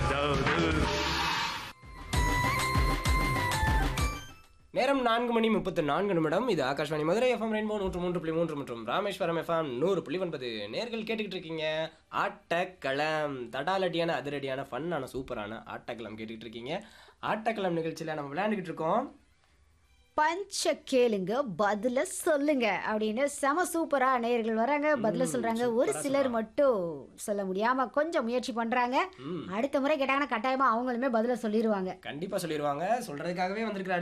நேரம் நான்கு மணி முப்பத்து நான்கு நிமிடம் இது ஆகாஷ்வாணி மதுரை எஃப்எம் ரெயின்போ நூற்று மூன்று புள்ளி மூன்று மற்றும் ராமேஸ்வரம் எஃப்எம் நூறு புள்ளி ஒன்பது நேர்கள் கேட்டுக்கிட்டு இருக்கீங்க ஆட்டக்களம் தடாலடியான அதிரடியான ஃபன்னான சூப்பரான ஆட்டக்களம் கேட்டுக்கிட்டு இருக்கீங்க ஆட்டக்களம் நிகழ்ச்சியில் நம்ம விளையாண்டுக்கிட்டு இருக்கோம் பஞ்ச கேளுங்க பதில சொல்லுங்க அப்படின்னு செம சூப்பரா நேயர்கள் வராங்க பதில சொல்றாங்க ஒரு சிலர் மட்டும் சொல்ல முடியாம கொஞ்சம் முயற்சி பண்றாங்க ம் அடுத்த முறை கேட்டாங்கன்னா கட்டாயமா அவங்களுமே பதில சொல்லிடுவாங்க கண்டிப்பாக சொல்லிடுவாங்க சொல்கிறதுக்காகவே வந்திருக்கிற